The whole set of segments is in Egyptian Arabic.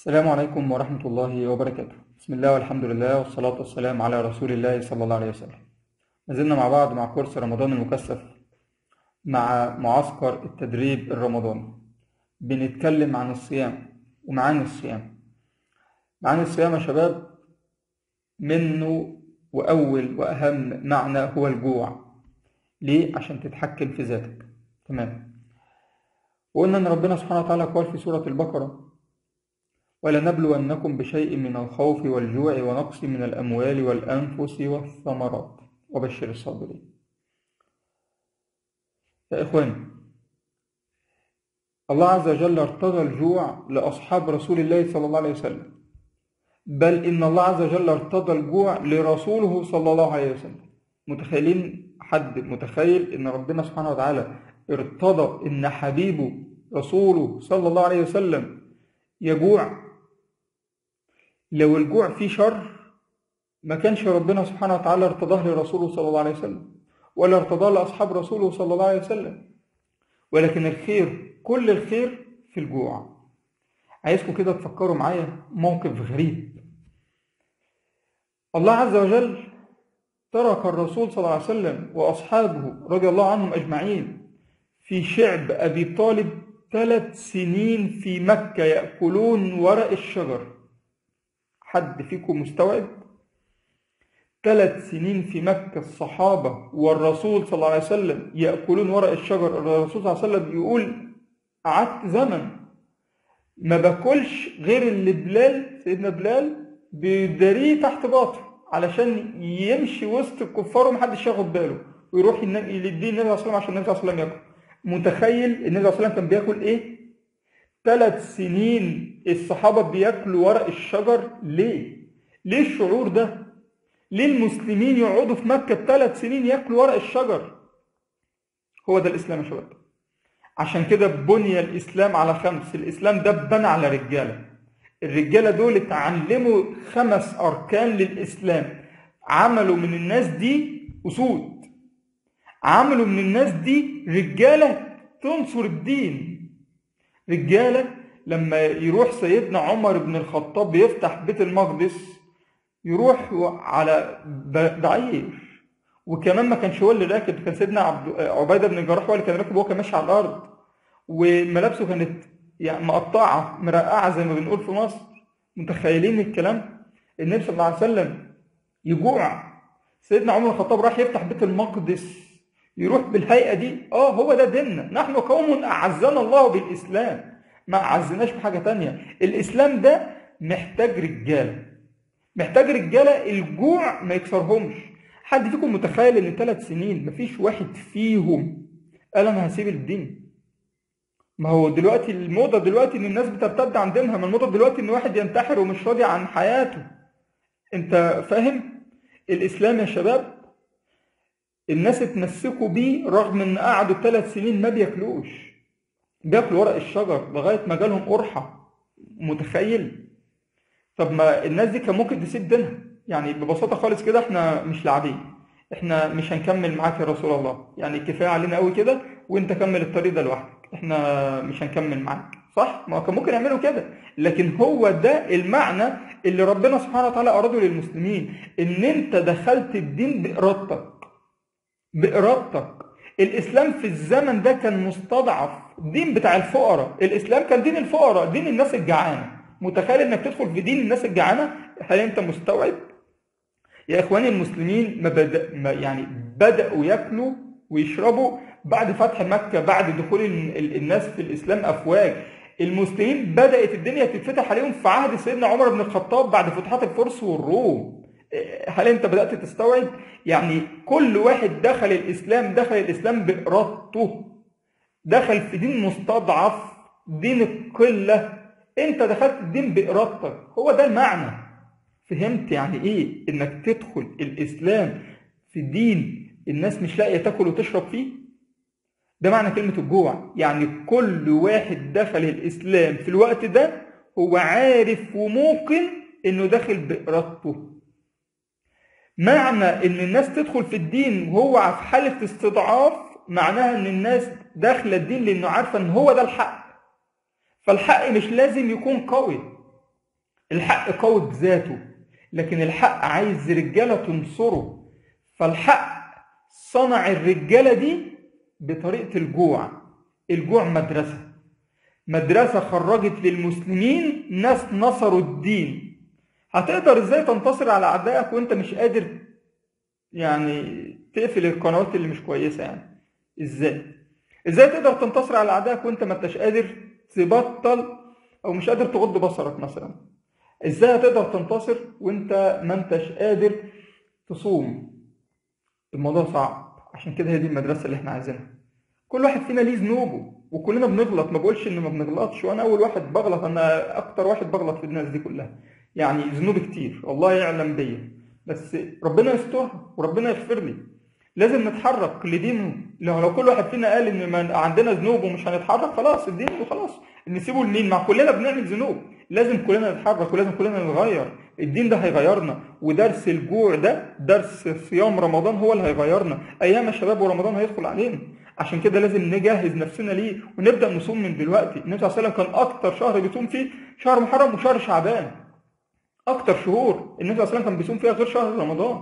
السلام عليكم ورحمة الله وبركاته بسم الله والحمد لله والصلاة والسلام على رسول الله صلى الله عليه وسلم ما زلنا مع بعض مع كورس رمضان المكثف مع معسكر التدريب الرمضاني بنتكلم عن الصيام ومعاني الصيام معاني الصيام يا شباب منه وأول وأهم معنى هو الجوع ليه؟ عشان تتحكم في ذاتك تمام وقلنا إن ربنا سبحانه وتعالى قال في سورة البقرة ولنبلونكم بشيء من الخوف والجوع ونقص من الأموال والأنفس والثمرات وبشر الصابرين يا إخوان الله عز وجل ارتضى الجوع لأصحاب رسول الله صلى الله عليه وسلم بل إن الله عز وجل ارتضى الجوع لرسوله صلى الله عليه وسلم متخيلين حد متخيل إن ربنا سبحانه وتعالى ارتضى إن حبيبه رسوله صلى الله عليه وسلم يجوع لو الجوع فيه شر ما كانش ربنا سبحانه وتعالى ارتضاه لرسوله صلى الله عليه وسلم ولا ارتضاه لأصحاب رسوله صلى الله عليه وسلم ولكن الخير كل الخير في الجوع عايزكم كده تفكروا معايا موقف غريب الله عز وجل ترك الرسول صلى الله عليه وسلم وأصحابه رضي الله عنهم أجمعين في شعب أبي طالب ثلاث سنين في مكة يأكلون ورق الشجر حد فيكم مستوعب ثلاث سنين في مكة الصحابة والرسول صلى الله عليه وسلم يأكلون ورق الشجر الرسول صلى الله عليه وسلم يقول قعدت زمن ما باكلش غير اللي بلال سيدنا بلال بيداريه تحت باطه علشان يمشي وسط الكفار ومحدش ياخد باله ويروح يديه النبي صلى الله عليه وسلم عشان النبي صلى الله عليه وسلم ياكل متخيل النبي صلى الله عليه وسلم كان بياكل ايه ثلاث سنين الصحابة بياكلوا ورق الشجر ليه ليه الشعور ده ليه المسلمين يقعدوا في مكة ثلاث سنين ياكلوا ورق الشجر هو ده الإسلام يا شباب عشان كده بني الإسلام على خمس الإسلام ده اتبنى على رجالة الرجالة دول اتعلموا خمس أركان للإسلام عملوا من الناس دي أسود عملوا من الناس دي رجالة تنصر الدين رجالة لما يروح سيدنا عمر بن الخطاب يفتح بيت المقدس يروح على بعير وكمان ما كانش هو اللي راكب كان سيدنا عبد عبيده بن الجراح هو اللي كان راكب وهو كان ماشي على الارض وملابسه كانت يعني مقطعه مرقعه زي ما بنقول في مصر متخيلين الكلام النبي صلى الله عليه وسلم يجوع سيدنا عمر بن الخطاب راح يفتح بيت المقدس يروح بالهيئه دي اه هو ده ديننا نحن قوم اعزنا الله بالاسلام ما اعزناش بحاجه تانية الاسلام ده محتاج رجاله محتاج رجاله الجوع ما يكسرهمش حد فيكم متخيل ان ثلاث سنين مفيش واحد فيهم قال انا هسيب الدين ما هو دلوقتي الموضة دلوقتي ان الناس بترتد عن دينها ما الموضة دلوقتي ان واحد ينتحر ومش راضي عن حياته انت فاهم الاسلام يا شباب الناس اتمسكوا بيه رغم ان قعدوا ثلاث سنين ما بياكلوش بياكلوا ورق الشجر لغايه ما جالهم قرحه متخيل طب ما الناس دي كان ممكن تسيب دينها يعني ببساطه خالص كده احنا مش لاعبين احنا مش هنكمل معاك يا رسول الله يعني كفايه علينا قوي كده وانت كمل الطريق ده لوحدك احنا مش هنكمل معاك صح ما كان ممكن يعملوا كده لكن هو ده المعنى اللي ربنا سبحانه وتعالى اراده للمسلمين ان انت دخلت الدين بارادتك بإرادتك الإسلام في الزمن ده كان مستضعف دين بتاع الفقراء الإسلام كان دين الفقراء دين الناس الجعانة متخيل إنك تدخل في دين الناس الجعانة هل أنت مستوعب يا إخواني المسلمين ما بدأ ما يعني بدأوا ياكلوا ويشربوا بعد فتح مكة بعد دخول الناس في الإسلام أفواج المسلمين بدأت الدنيا تتفتح عليهم في عهد سيدنا عمر بن الخطاب بعد فتوحات الفرس والروم هل انت بدأت تستوعب يعني كل واحد دخل الاسلام دخل الاسلام بارادته دخل في دين مستضعف دين القلة انت دخلت الدين بارادتك هو ده المعنى فهمت يعني ايه انك تدخل الاسلام في دين الناس مش لاقيه تاكل وتشرب فيه ده معنى كلمة الجوع يعني كل واحد دخل الاسلام في الوقت ده هو عارف وموقن انه داخل بارادته معنى ان الناس تدخل في الدين وهو في حالة استضعاف معناها ان الناس داخلة الدين لانه عارفة ان هو ده الحق فالحق مش لازم يكون قوي الحق قوي بذاته لكن الحق عايز رجاله تنصره فالحق صنع الرجاله دي بطريقه الجوع الجوع مدرسه مدرسه خرجت للمسلمين ناس نصروا الدين هتقدر ازاي تنتصر على اعدائك وانت مش قادر يعني تقفل القنوات اللي مش كويسه يعني ازاي ازاي تقدر تنتصر على اعدائك وانت ما انتش قادر تبطل او مش قادر تغض بصرك مثلا ازاي هتقدر تنتصر وانت ما انتش قادر تصوم الموضوع صعب عشان كده هي دي المدرسه اللي احنا عايزينها كل واحد فينا ليه ذنوبه وكلنا بنغلط ما بقولش ان ما بنغلطش وانا اول واحد بغلط انا اكتر واحد بغلط في الناس دي كلها يعني ذنوبي كتير الله يعلم بيا بس ربنا يسترها وربنا يغفر لي لازم نتحرك لدينه لو لو كل واحد فينا قال ان ما عندنا ذنوب ومش هنتحرك خلاص الدين وخلاص نسيبه لمين مع كلنا بنعمل ذنوب لازم كلنا نتحرك ولازم كلنا نتغير الدين ده هيغيرنا ودرس الجوع ده درس صيام رمضان هو اللي هيغيرنا ايام الشباب ورمضان هيدخل علينا عشان كده لازم نجهز نفسنا ليه ونبدا نصوم من دلوقتي النبي صلى الله عليه وسلم كان اكتر شهر بيصوم فيه شهر محرم وشهر شعبان اكتر شهور النبي صلى الله عليه وسلم كان بيصوم فيها غير شهر رمضان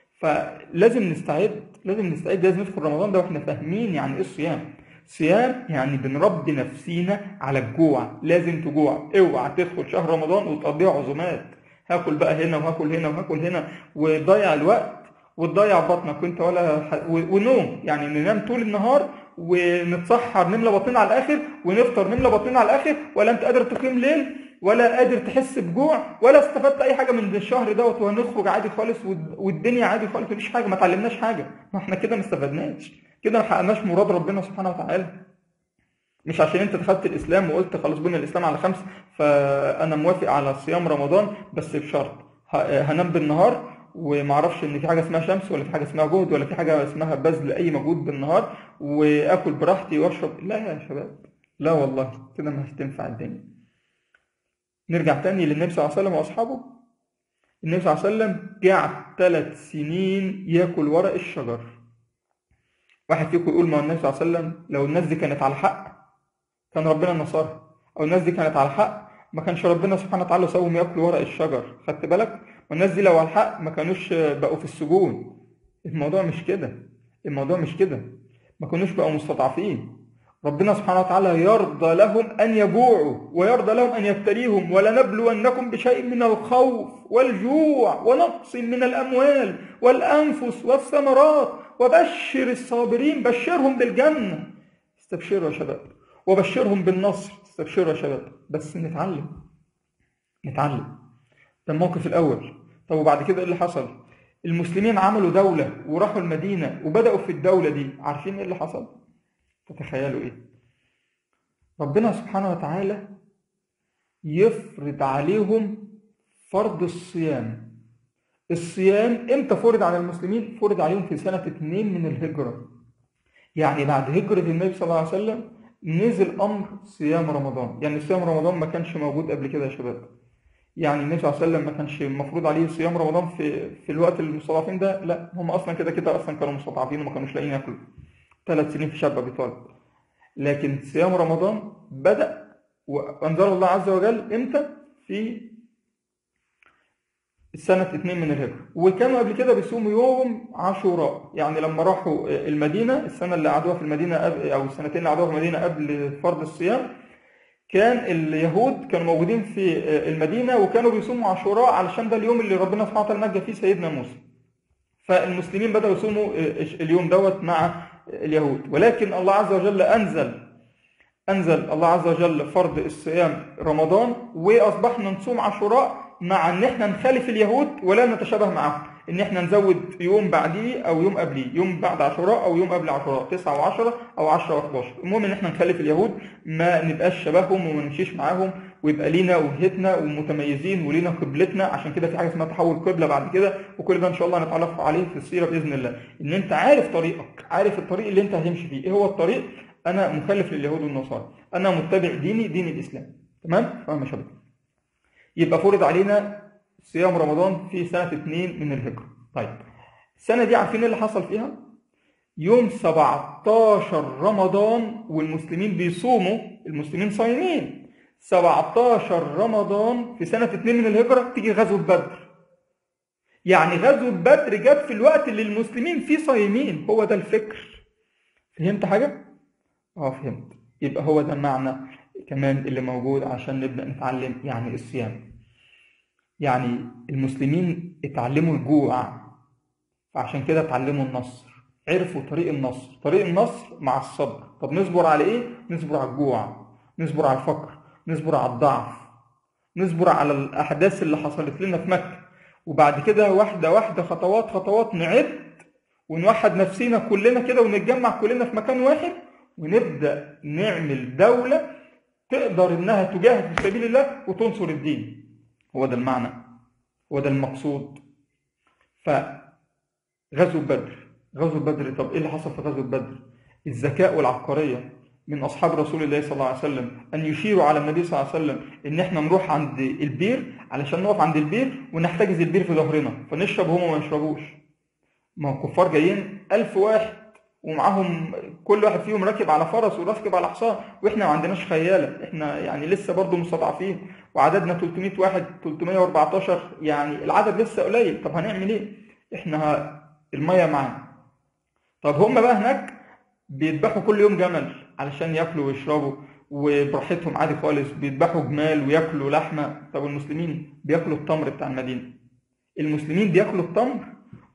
فلازم نستعد لازم نستعد لازم ندخل رمضان ده واحنا فاهمين يعني ايه الصيام صيام يعني بنربي نفسينا على الجوع لازم تجوع اوعى تدخل شهر رمضان وتقضيه عزومات هاكل بقى هنا وهاكل هنا وهاكل هنا وتضيع الوقت وتضيع بطنك وانت ولا ح... و... ونوم يعني ننام طول النهار ونتسحر نملى بطننا على الاخر ونفطر نملى بطننا على الاخر ولا انت قادر تقيم ليل ولا قادر تحس بجوع ولا استفدت اي حاجه من الشهر دوت وهنخرج عادي خالص والدنيا عادي خالص مفيش حاجه ما اتعلمناش حاجه ما احنا كده ما استفدناش كده ما حققناش مراد ربنا سبحانه وتعالى مش عشان انت دخلت الاسلام وقلت خلاص بني الاسلام على خمس فانا موافق على صيام رمضان بس بشرط هنام بالنهار ومعرفش ان في حاجه اسمها شمس ولا في حاجه اسمها جهد ولا في حاجه اسمها بذل اي مجهود بالنهار واكل براحتي واشرب لا يا شباب لا والله كده مش هتنفع الدنيا نرجع تاني للنبي صلى الله عليه وسلم واصحابه النبي صلى الله عليه وسلم قعد ثلاث سنين ياكل ورق الشجر واحد فيكم يقول ما النبي صلى الله عليه وسلم لو الناس دي كانت على حق كان ربنا نصرها او الناس دي كانت على حق ما كانش ربنا سبحانه وتعالى سوهم ياكلوا ورق الشجر خدت بالك والناس دي لو على الحق ما كانوش بقوا في السجون الموضوع مش كده الموضوع مش كده ما كانوش بقوا مستضعفين ربنا سبحانه وتعالى يرضى لهم أن يجوعوا ويرضى لهم أن يبتليهم ولنبلونكم بشيء من الخوف والجوع ونقص من الأموال والأنفس والثمرات وبشر الصابرين بشرهم بالجنة استبشروا يا شباب وبشرهم بالنصر استبشروا يا شباب بس نتعلم نتعلم ده الموقف الأول طب وبعد كده إيه اللي حصل المسلمين عملوا دولة وراحوا المدينة وبدأوا في الدولة دي عارفين إيه اللي حصل تتخيلوا إيه ربنا سبحانه وتعالى يفرض عليهم فرض الصيام الصيام امتى فرض على المسلمين فرض عليهم في سنة اتنين من الهجرة يعني بعد هجرة النبي صلى الله عليه وسلم نزل أمر صيام رمضان يعني صيام رمضان ما كانش موجود قبل كده يا شباب يعني النبي صلى الله عليه وسلم ما كانش المفروض عليه صيام رمضان في في الوقت المستضعفين ده لا هم اصلا كده كده اصلا كانوا مستضعفين وما كانوش لاقيين ياكلوا ثلاث سنين في شاب ابي طالب لكن صيام رمضان بدا وانزل الله عز وجل امتى في السنة اتنين من الهجرة وكانوا قبل كده بيصوموا يوم عاشوراء يعني لما راحوا المدينة السنة اللي قعدوها في المدينة أو السنتين اللي قعدوها في المدينة قبل فرض الصيام كان اليهود كانوا موجودين في المدينة وكانوا بيصوموا عاشوراء علشان ده اليوم اللي ربنا سبحانه وتعالى نجى فيه سيدنا موسى فالمسلمين بدأوا يصوموا اليوم دوت مع اليهود ولكن الله عز وجل أنزل أنزل الله عز وجل فرض الصيام رمضان وأصبحنا نصوم عاشوراء مع ان احنا نخالف اليهود ولا نتشابه معهم ان احنا نزود يوم بعديه او يوم قبليه يوم بعد عاشوراء او يوم قبل عاشوراء 9 و10 او 10 و11 المهم ان احنا نخالف اليهود ما نبقاش شبههم وما نمشيش معاهم ويبقى لينا وجهتنا ومتميزين ولينا قبلتنا عشان كده في حاجه اسمها تحول قبله بعد كده وكل ده ان شاء الله هنتعرف عليه في السيره باذن الله ان انت عارف طريقك عارف الطريق اللي انت هتمشي فيه ايه هو الطريق انا مخالف لليهود والنصارى انا متبع ديني دين الاسلام تمام فاهم يا شباب يبقى فرض علينا صيام رمضان في سنة اتنين من الهجرة طيب السنة دي عارفين اللي حصل فيها يوم 17 رمضان والمسلمين بيصوموا المسلمين صايمين 17 رمضان في سنة 2 من الهجرة تيجي غزوة بدر يعني غزوة بدر جت في الوقت اللي المسلمين فيه صايمين هو ده الفكر فهمت حاجة؟ اه فهمت يبقى هو ده المعنى كمان اللي موجود عشان نبدأ نتعلم يعني الصيام يعني المسلمين اتعلموا الجوع فعشان كده اتعلموا النصر عرفوا طريق النصر طريق النصر مع الصبر طب نصبر على ايه نصبر على الجوع نصبر على الفقر نصبر على الضعف نصبر على الاحداث اللي حصلت لنا في مكه وبعد كده واحده واحده خطوات خطوات نعد ونوحد نفسينا كلنا كده ونتجمع كلنا في مكان واحد ونبدا نعمل دوله تقدر انها تجاهد في سبيل الله وتنصر الدين هو ده المعنى هو ده المقصود فغزو بدر غزو بدر طب ايه اللي حصل في غزو بدر الذكاء والعبقريه من اصحاب رسول الله صلى الله عليه وسلم ان يشيروا على النبي صلى الله عليه وسلم ان احنا نروح عند البير علشان نقف عند البير ونحتجز البير في ظهرنا فنشرب وهم ما يشربوش ما هو الكفار جايين ألف واحد ومعاهم كل واحد فيهم راكب على فرس وراكب على حصان واحنا ما عندناش خياله احنا يعني لسه برضه مستضعفين وعددنا 300 واحد 314 يعني العدد لسه قليل طب هنعمل ايه احنا الميه معانا طب هم بقى هناك بيذبحوا كل يوم جمل علشان ياكلوا ويشربوا وبراحتهم عادي خالص بيذبحوا جمال وياكلوا لحمه طب المسلمين بياكلوا التمر بتاع المدينه المسلمين بياكلوا التمر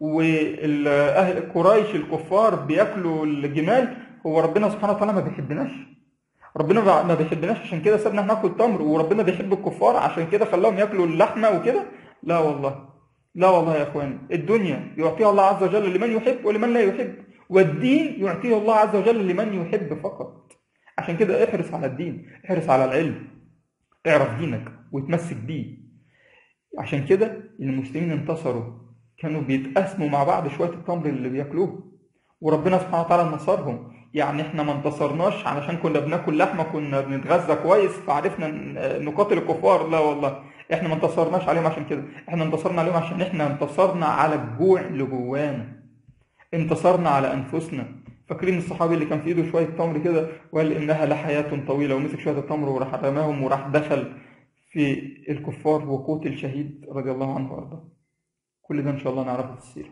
واهل قريش الكفار بياكلوا الجمال هو ربنا سبحانه وتعالى ما بيحبناش ربنا ما بيحبناش عشان كده سابنا ناكل تمر وربنا بيحب الكفار عشان كده خلاهم ياكلوا اللحمه وكده لا والله لا والله يا اخوان الدنيا يعطيها الله عز وجل لمن يحب ولمن لا يحب والدين يعطيه الله عز وجل لمن يحب فقط عشان كده احرص على الدين احرص على العلم اعرف دينك وتمسك بيه عشان كده المسلمين انتصروا كانوا بيتقاسموا مع بعض شويه التمر اللي بياكلوه وربنا سبحانه وتعالى نصرهم يعني احنا ما انتصرناش علشان كنا بناكل لحمه كنا بنتغذى كويس فعرفنا نقاتل الكفار لا والله احنا ما انتصرناش عليهم عشان كده احنا انتصرنا عليهم عشان احنا انتصرنا على الجوع اللي جوانا انتصرنا على انفسنا فاكرين الصحابي اللي كان في ايده شويه تمر كده وقال انها لحياه طويله ومسك شويه التمر وراح رماهم وراح دخل في الكفار وقتل شهيد رضي الله عنه وارضاه كل ده ان شاء الله نعرفه في السيره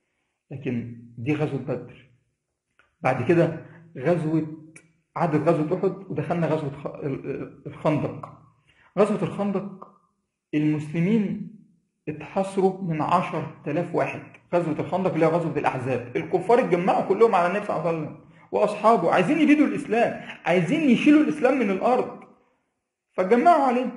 لكن دي غزوه بدر بعد كده غزوه عدت غزوه احد ودخلنا غزوه الخندق غزوه الخندق المسلمين اتحصروا من عشر تلاف واحد غزوة الخندق اللي هي غزوة الأحزاب الكفار اتجمعوا كلهم على النبي صلى الله عليه وسلم وأصحابه عايزين يبيدوا الإسلام عايزين يشيلوا الإسلام من الأرض فاتجمعوا عليه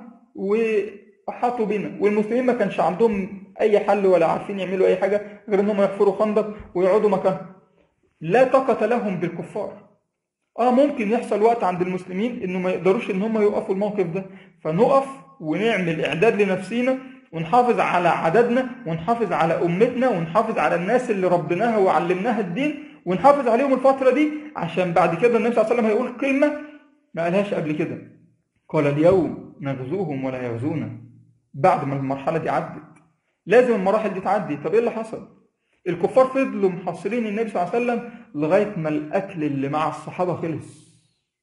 وأحاطوا بنا والمسلمين ما كانش عندهم أي حل ولا عارفين يعملوا أي حاجة غير إنهم يحفروا خندق ويقعدوا مكانهم لا طاقة لهم بالكفار اه ممكن يحصل وقت عند المسلمين انه ما يقدروش ان هم يوقفوا الموقف ده فنقف ونعمل اعداد لنفسينا ونحافظ على عددنا ونحافظ على امتنا ونحافظ على الناس اللي ربيناها وعلمناها الدين ونحافظ عليهم الفتره دي عشان بعد كده النبي صلى الله عليه وسلم هيقول كلمه ما قالهاش قبل كده قال اليوم نغزوهم ولا يغزونا بعد ما المرحله دي عدت لازم المراحل دي تعدي طب ايه اللي حصل الكفار فضلوا محاصرين النبي صلى الله عليه وسلم لغايه ما الاكل اللي مع الصحابه خلص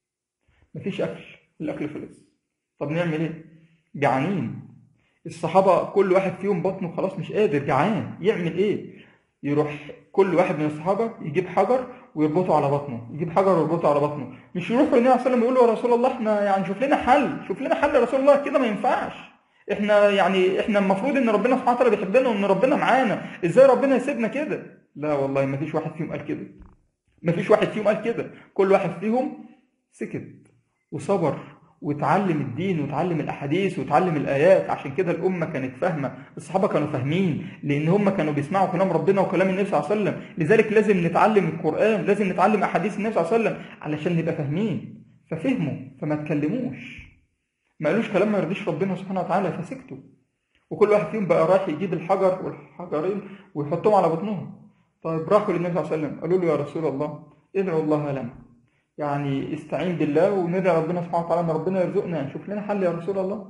مفيش اكل الاكل خلص طب نعمل ايه جعانين الصحابه كل واحد فيهم بطنه خلاص مش قادر جعان يعمل ايه يروح كل واحد من الصحابه يجيب حجر ويربطه على بطنه يجيب حجر ويربطه على بطنه مش يروح للنبي صلى الله عليه وسلم يقول له يا رسول الله احنا يعني شوف لنا حل شوف لنا حل يا رسول الله كده ما ينفعش احنا يعني احنا المفروض ان ربنا سبحانه وتعالى بيحبنا وان ربنا معانا ازاي ربنا يسيبنا كده لا والله ما فيش واحد فيهم قال كده ما فيش واحد فيهم قال كده كل واحد فيهم سكت وصبر وتعلم الدين وتعلم الاحاديث وتعلم الايات عشان كده الامه كانت فاهمه الصحابه كانوا فاهمين لان هم كانوا بيسمعوا كلام ربنا وكلام النبي صلى الله عليه وسلم لذلك لازم نتعلم القران لازم نتعلم احاديث النبي صلى الله عليه وسلم علشان نبقى فاهمين ففهموا فما تكلموش ما قالوش كلام ما يرضيش ربنا سبحانه وتعالى فسكتوا وكل واحد فيهم بقى رايح يجيب الحجر والحجرين ويحطهم على بطنهم طيب راحوا للنبي صلى الله عليه وسلم قالوا له يا رسول الله ادعوا الله لنا يعني استعين بالله وندعي ربنا سبحانه وتعالى ان ربنا يرزقنا نشوف لنا حل يا رسول الله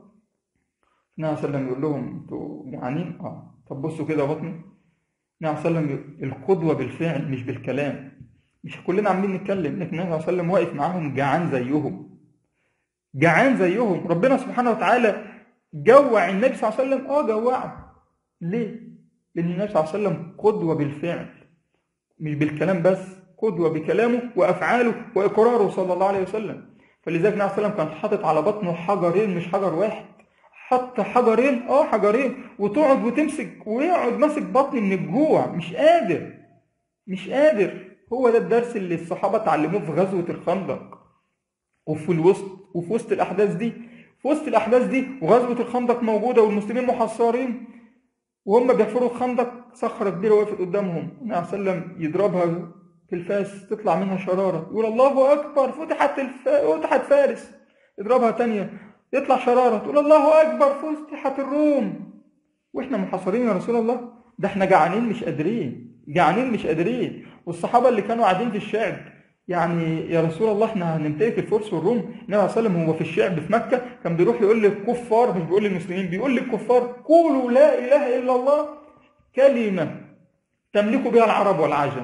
النبي صلى الله عليه وسلم يقول لهم انتوا جعانين اه طب بصوا كده بطني النبي صلى الله عليه وسلم القدوه بالفعل مش بالكلام مش كلنا عاملين نتكلم لكن النبي صلى الله عليه وسلم واقف معاهم جعان زيهم جعان زيهم ربنا سبحانه وتعالى جوع النبي صلى الله عليه وسلم اه جوعه ليه لان النبي صلى الله عليه وسلم قدوه بالفعل مش بالكلام بس قدوه بكلامه وافعاله واقراره صلى الله عليه وسلم فلذلك النبي صلى الله عليه وسلم كان حاطط على بطنه حجرين مش حجر واحد حط حجرين اه حجرين وتقعد وتمسك ويقعد ماسك بطني من الجوع مش قادر مش قادر هو ده الدرس اللي الصحابه اتعلموه في غزوه الخندق وفي الوسط وفي وسط الاحداث دي في وسط الاحداث دي وغزوه الخندق موجوده والمسلمين محصرين وهم بيحفروا الخندق صخره كبيره وقفت قدامهم النبي عليه وسلم يضربها في الفاس تطلع منها شراره يقول الله اكبر فتحت الف... فتحت فارس يضربها تانية يطلع شراره تقول الله اكبر فتحت الروم واحنا محاصرين يا رسول الله ده احنا جعانين مش قادرين جعانين مش قادرين والصحابه اللي كانوا قاعدين في الشعب يعني يا رسول الله احنا هنمتلك الفرس والروم النبي صلى الله عليه وسلم هو في الشعب في مكه كان بيروح يقول للكفار مش بيقول للمسلمين بيقول للكفار قولوا لا اله الا الله كلمه تملك بها العرب والعجم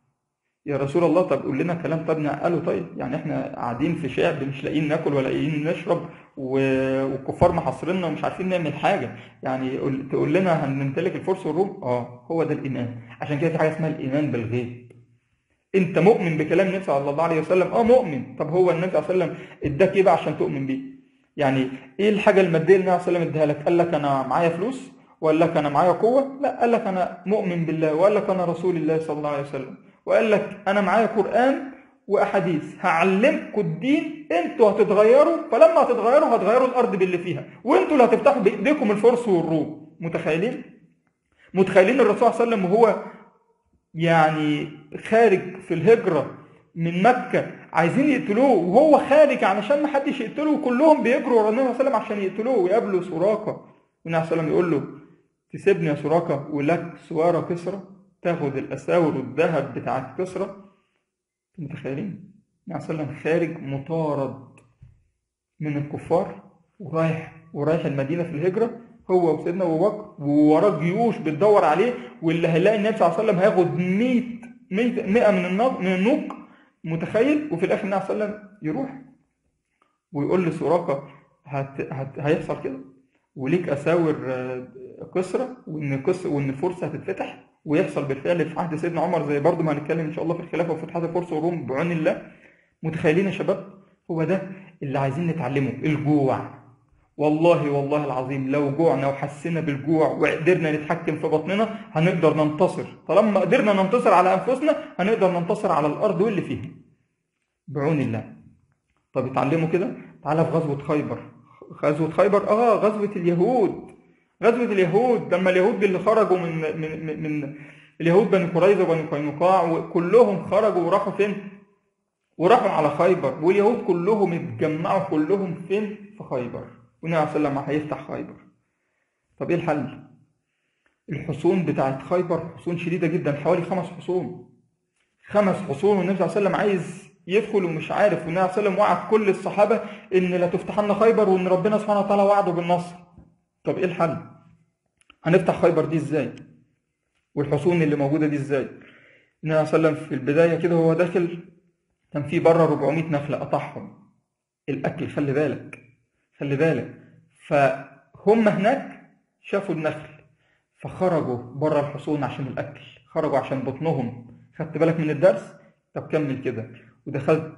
يا رسول الله طب قول لنا كلام طب نقله طيب يعني احنا قاعدين في شعب مش لاقيين ناكل ولا لاقيين نشرب والكفار محاصريننا ومش عارفين نعمل حاجه يعني تقول لنا هنمتلك الفرس والروم اه هو ده الايمان عشان كده في حاجه اسمها الايمان بالغيب انت مؤمن بكلام النبي صلى الله عليه وسلم اه مؤمن طب هو النبي صلى الله عليه وسلم اداك ايه بقى عشان تؤمن بيه يعني ايه الحاجه الماديه اللي النبي صلى الله عليه وسلم اداها لك قال لك انا معايا فلوس وقال لك انا معايا قوه لا قال لك انا مؤمن بالله وقال لك انا رسول الله صلى الله عليه وسلم وقال لك انا معايا قران واحاديث هعلمكم الدين انتوا هتتغيروا فلما هتتغيروا هتغيروا الارض باللي فيها وانتوا اللي هتفتحوا بايديكم الفرس والروم متخيلين متخيلين الرسول صلى الله عليه وسلم وهو يعني خارج في الهجرة من مكة عايزين يقتلوه وهو خارج علشان ما حدش يقتله وكلهم بيجروا ورا النبي صلى الله عليه وسلم عشان يقتلوه ويقابلوا سراقة والنبي صلى الله عليه وسلم يقول له تسيبني يا سراقة ولك سوارة كسرى تاخد الأساور والذهب بتاعت كسرى متخيلين النبي صلى الله عليه وسلم خارج مطارد من الكفار ورايح ورايح المدينة في الهجرة هو وسيدنا ابو بكر ووراه جيوش بتدور عليه واللي هيلاقي النبي صلى الله عليه وسلم هياخد 100 100 من النوق من النوق متخيل وفي الاخر النبي صلى الله عليه وسلم يروح ويقول لسراقه هت... هت... هيحصل كده وليك اساور كسرى وان كسر وان الفرس هتتفتح ويحصل بالفعل في عهد سيدنا عمر زي برضه ما هنتكلم ان شاء الله في الخلافه وفتحات الفرس والروم بعون الله متخيلين يا شباب هو ده اللي عايزين نتعلمه الجوع والله والله العظيم لو جوعنا وحسينا بالجوع وقدرنا نتحكم في بطننا هنقدر ننتصر طالما قدرنا ننتصر على انفسنا هنقدر ننتصر على الارض واللي فيها بعون الله طب اتعلموا كده تعالى في غزوه خيبر غزوه خيبر اه غزوه اليهود غزوه اليهود لما اليهود اللي خرجوا من من من, من اليهود بني قريظه وبني قينقاع وكلهم خرجوا وراحوا فين وراحوا على خيبر واليهود كلهم اتجمعوا كلهم فين في خيبر والنبي عليه وسلم هيفتح خيبر طب ايه الحل الحصون بتاعت خيبر حصون شديده جدا حوالي خمس حصون خمس حصون والنبي صلى الله عليه وسلم عايز يدخل ومش عارف والنبي عليه وسلم وعد كل الصحابه ان لا تفتحن خيبر وان ربنا سبحانه وتعالى وعده بالنصر طب ايه الحل هنفتح خيبر دي ازاي والحصون اللي موجوده دي ازاي النبي عليه وسلم في البدايه كده وهو داخل كان في بره 400 نخله قطعهم الاكل خلي بالك خلي بالك فهم هناك شافوا النخل فخرجوا بره الحصون عشان الاكل خرجوا عشان بطنهم خدت بالك من الدرس طب كمل كده ودخلت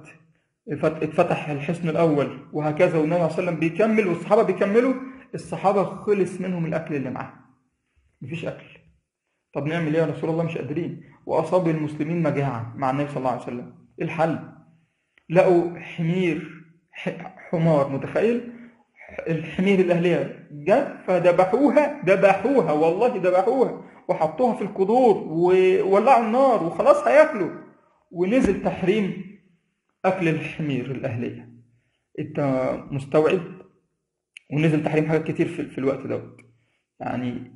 اتفتح الحصن الاول وهكذا والنبي صلى الله عليه وسلم بيكمل والصحابه بيكملوا الصحابه خلص منهم الاكل اللي معاهم مفيش اكل طب نعمل ايه يا رسول الله مش قادرين واصاب المسلمين مجاعه مع النبي صلى الله عليه وسلم ايه الحل لقوا حمير حمار متخيل الحمير الأهلية جت فذبحوها ذبحوها والله ذبحوها وحطوها في القدور وولعوا النار وخلاص هياكلوا ونزل تحريم أكل الحمير الأهلية أنت مستوعب ونزل تحريم حاجات كتير في, في الوقت دوت يعني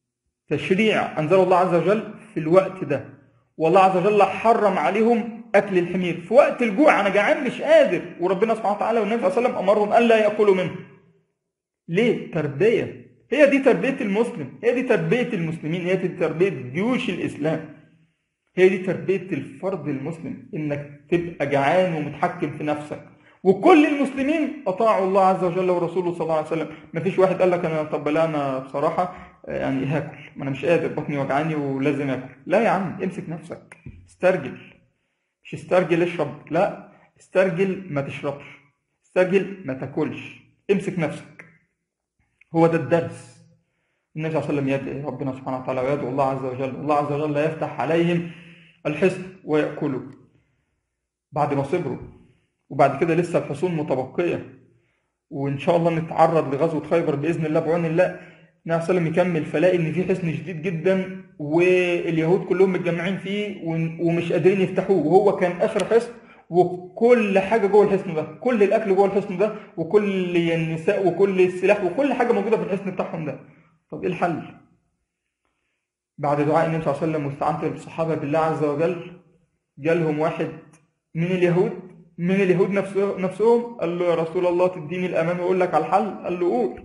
تشريع أنزل الله عز وجل في الوقت ده والله عز وجل حرم عليهم أكل الحمير في وقت الجوع أنا جعان مش قادر وربنا سبحانه وتعالى والنبي صلى الله عليه وسلم أمرهم أن لا يأكلوا منه ليه؟ تربية هي دي تربية المسلم هي دي تربية المسلمين هي دي تربية جيوش الإسلام هي دي تربية الفرد المسلم إنك تبقى جعان ومتحكم في نفسك وكل المسلمين اطاعوا الله عز وجل ورسوله صلى الله عليه وسلم ما فيش واحد قال لك انا طب لا انا بصراحه يعني هاكل ما انا مش قادر بطني وجعاني ولازم اكل لا يا عم امسك نفسك استرجل مش استرجل اشرب لا استرجل ما تشربش استرجل ما تاكلش امسك نفسك هو ده الدرس النبي صلى الله عليه وسلم يدعي ربنا سبحانه وتعالى ويدعو الله عز وجل الله عز وجل يفتح عليهم الحصن ويأكلوا بعد ما صبروا وبعد كده لسه الحصون متبقية وإن شاء الله نتعرض لغزوة خيبر بإذن الله بعون الله النبي صلى الله عليه وسلم يكمل فلاقي إن في حصن شديد جدا واليهود كلهم متجمعين فيه ومش قادرين يفتحوه وهو كان آخر حصن وكل حاجة جوه الحصن ده كل الأكل جوه الحصن ده وكل النساء وكل السلاح وكل حاجة موجودة في الحصن بتاعهم ده طب إيه الحل؟ بعد دعاء النبي صلى الله عليه وسلم واستعنت بالصحابة بالله عز وجل جالهم واحد من اليهود من اليهود نفسه نفسهم قال له يا رسول الله تديني الأمان وأقول لك على الحل قال له قول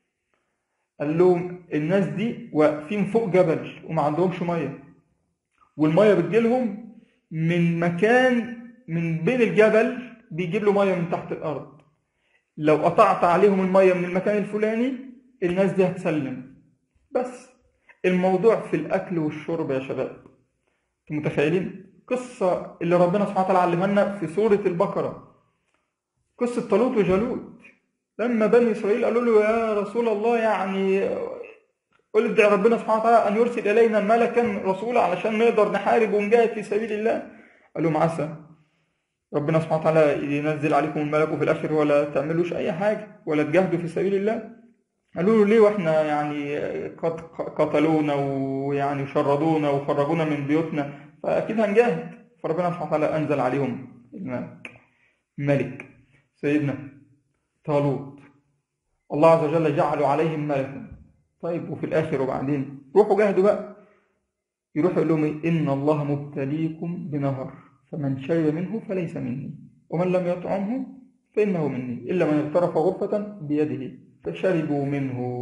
قال لهم الناس دي واقفين فوق جبل وما عندهمش مية والمية بتجيلهم من مكان من بين الجبل بيجيب له مية من تحت الأرض لو قطعت عليهم المية من المكان الفلاني الناس دي هتسلم بس الموضوع في الأكل والشرب يا شباب انتوا متخيلين قصة اللي ربنا سبحانه وتعالى علمها لنا في سورة البقرة قصة طالوت وجالوت لما بني إسرائيل قالوا له يا رسول الله يعني قل ادعي ربنا سبحانه وتعالى أن يرسل إلينا ملكا رسولا علشان نقدر نحارب ونجاهد في سبيل الله قال لهم عسى ربنا سبحانه وتعالى ينزل عليكم الملك وفي الآخر ولا تعملوش أي حاجة ولا تجاهدوا في سبيل الله قالوا له ليه واحنا يعني قد قتلونا ويعني شردونا وخرجونا من بيوتنا فاكيد هنجاهد فربنا سبحانه وتعالى انزل عليهم الملك ملك سيدنا طالوت الله عز وجل جعلوا عليهم ملكا طيب وفي الاخر وبعدين روحوا جاهدوا بقى يروح يقول لهم ان الله مبتليكم بنهر فمن شرب منه فليس مني ومن لم يطعمه فانه مني الا من اغترف غرفه بيده فشربوا منه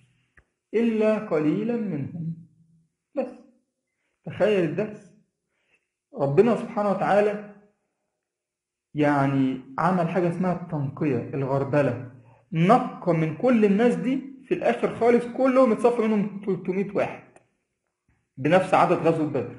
إلا قليلا منهم بس تخيل الدرس ربنا سبحانه وتعالى يعني عمل حاجة اسمها التنقية الغربلة نقى من كل الناس دي في الآخر خالص كلهم اتصفى منهم 300 واحد بنفس عدد غزوة بدر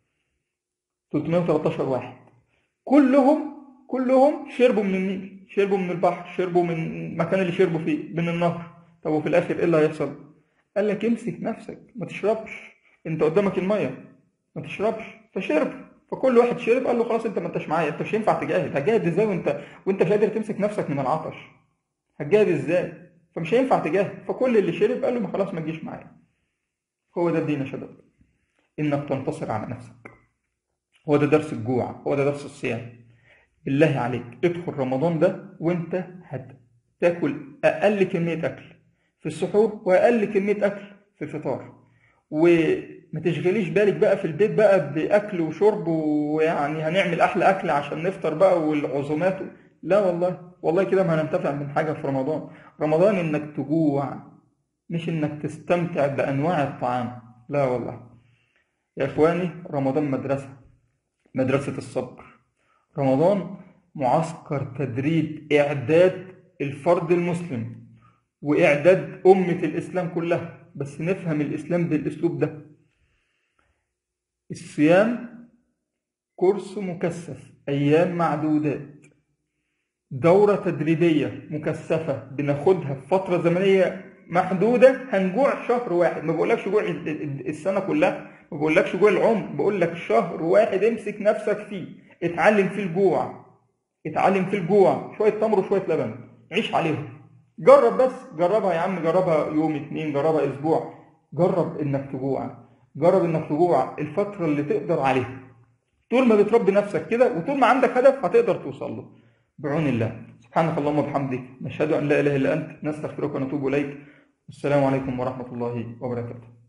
313 واحد كلهم كلهم شربوا من النيل شربوا من البحر شربوا من المكان اللي شربوا فيه من النهر طب وفي الاخر ايه اللي هيحصل قال لك امسك نفسك ما تشربش انت قدامك الميه ما تشربش فشرب فكل واحد شرب قال له خلاص انت ما انتش معايا انت مش هينفع تجاهد هتجاهد ازاي وانت وانت مش قادر تمسك نفسك من العطش هتجاهد ازاي فمش هينفع تجاهد فكل اللي شرب قال له ما خلاص ما تجيش معايا هو ده الدين يا شباب انك تنتصر على نفسك هو ده درس الجوع هو ده درس الصيام بالله عليك ادخل رمضان ده وانت هتاكل اقل كميه اكل في السحور واقل كميه اكل في الفطار وما تشغليش بالك بقى في البيت بقى باكل وشرب ويعني هنعمل احلى اكل عشان نفطر بقى والعزومات لا والله والله كده ما هننتفع من حاجه في رمضان رمضان انك تجوع مش انك تستمتع بانواع الطعام لا والله يا اخواني رمضان مدرسه مدرسه الصبر رمضان معسكر تدريب إعداد الفرد المسلم وإعداد أمة الإسلام كلها بس نفهم الإسلام بالأسلوب ده الصيام كورس مكثف أيام معدودات دورة تدريبية مكثفة بناخدها في فترة زمنية محدودة هنجوع شهر واحد ما بقولكش جوع السنة كلها ما بقولكش جوع العمر بقول لك شهر واحد امسك نفسك فيه اتعلم فيه الجوع اتعلم فيه الجوع شوية تمر وشوية لبن عيش عليهم جرب بس جربها يا عم جربها يوم اتنين جربها اسبوع جرب انك تجوع جرب انك تجوع الفترة اللي تقدر عليها طول ما بتربي نفسك كده وطول ما عندك هدف هتقدر توصل له بعون الله سبحانك اللهم وبحمدك نشهد ان لا اله الا انت نستغفرك ونتوب اليك السلام عليكم ورحمة الله وبركاته